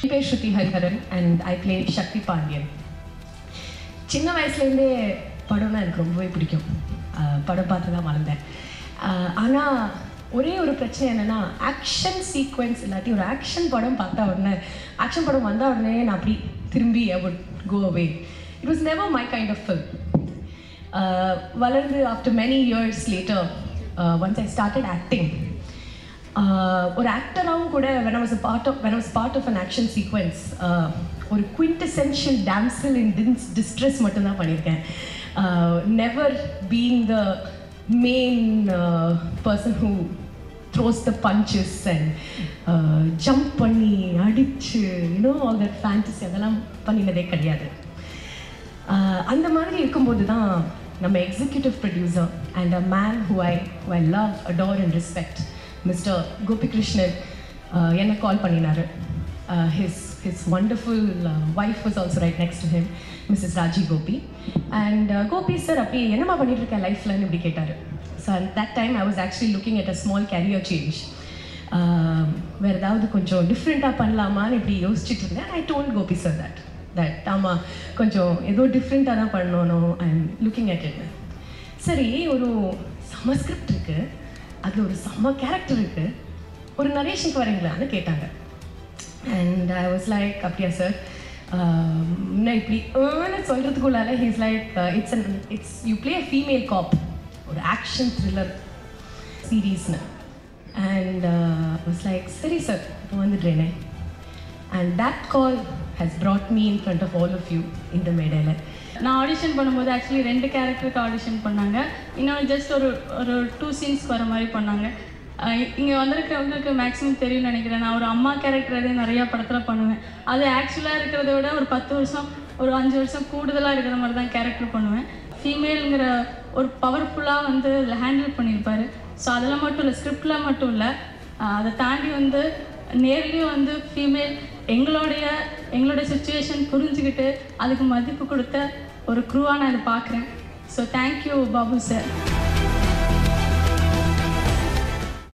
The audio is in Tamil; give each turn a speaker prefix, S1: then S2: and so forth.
S1: என் பேர் Shruti Hariharan and I play Shakti Pandian சின்ன வயசுலேருந்தே படம்னா எனக்கு ரொம்பவே பிடிக்கும் ஆஹ் படம் பார்த்து தான் வளர்ந்தேன் ஆனால் ஒரே ஒரு பிரச்சனை என்னென்னா ஆக்ஷன் சீக்வென்ஸ் இல்லாட்டி ஒரு ஆக்ஷன் படம் பார்த்தா உடனே ஆக்ஷன் படம் வந்தால் உடனே நான் அப்படி திரும்பி I would go away it was never my kind of film வளர்ந்து after many years later once I started acting ஒரு ஆக்டராகவும் கூட when was part of when was part of an action sequence ஒரு quintessential damsel in dis distress மட்டும்தான் பண்ணியிருக்கேன் never being the main person who throws the punches and jump பண்ணி அடிச்சு யூனோ ஆல் தட் ஃபேண்டசி அதெல்லாம் பண்ணினதே கிடையாது ஆஹ் அந்த மாதிரி இருக்கும்போது தான் நம்ம executive producer and a man who I who I love adore and respect mister Gopikrishnan என்னை கால் பண்ணினார் his his wonderful wife was also right next to him missus Raji Gopi and Gopi sir அப்படி என்னம்மா பண்ணிட்டு இருக்கேன் லைஃப்லன்னு இப்படி கேட்டார் so at that time I was actually looking at a small career change வேறு ஏதாவது கொஞ்சம் டிஃப்ரெண்ட்டாக பண்ணலாமான்னு இப்படி யோசிச்சுட்டு இருந்தேன் I don't Gopi sir that that ஆமாம் கொஞ்சம் ஏதோ டிஃப்ரெண்ட்டாக தான் பண்ணணும் I am looking at it சரி ஒரு செம்ம ஸ்கிரிப்ட் இருக்குது அதில் ஒரு செம்ம கேரக்டர் இருக்குது ஒரு நரேஷனுக்கு வரீங்களான்னு கேட்டாங்க அண்ட் ஐ வாஸ் லைக் அப்படியா சார் இன்னும் இப்படி ஏன்னு சொல்கிறதுக்குள்ளால he's like it's an it's you play a female cop ஒரு ஆக்ஷன் த்ரில்லர் சீரீஸ்னு அண்ட் வாஸ் லைக் சரி சார் இப்போ வந்துடுறேனே and that call has brought me in front of all of you இந்த மேடையில்
S2: நான் ஆடிஷன் பண்ணும்போது ஆக்சுவலி ரெண்டு கேரக்டருக்கு ஆடிஷன் பண்ணாங்க இன்னொன்று ஜஸ்ட் ஒரு ஒரு டூ சீன்ஸ் வர மாதிரி பண்ணாங்க இங்கே வந்திருக்கிறவங்களுக்கு மேக்ஸிமம் தெரியும்னு நினைக்கிறேன் நான் ஒரு அம்மா கேரக்டரே நிறையா படத்தில் பண்ணுவேன் அது ஆக்சுவலாக இருக்கிறத விட ஒரு பத்து வருஷம் ஒரு அஞ்சு வருஷம் கூடுதலாக இருக்கிற மாதிரி தான் கேரக்டர் பண்ணுவேன் ஃபீமேலுங்கிற ஒரு பவர்ஃபுல்லாக வந்து இதில் ஹேண்டில் பண்ணியிருப்பாரு ஸோ அதெல்லாம் மட்டும் இல்லை ஸ்கிரிப்டில் மட்டும் இல்லை அதை தாண்டி வந்து நேர்லேயும் வந்து ஃபீமேல் எங்களுடைய எங்களுடைய சுச்சுவேஷன் புரிஞ்சுக்கிட்டு அதுக்கு மதிப்பு கொடுத்த ஒரு க்ரூவாக நான் இதை பார்க்குறேன் ஸோ தேங்க்யூ பாபு சார்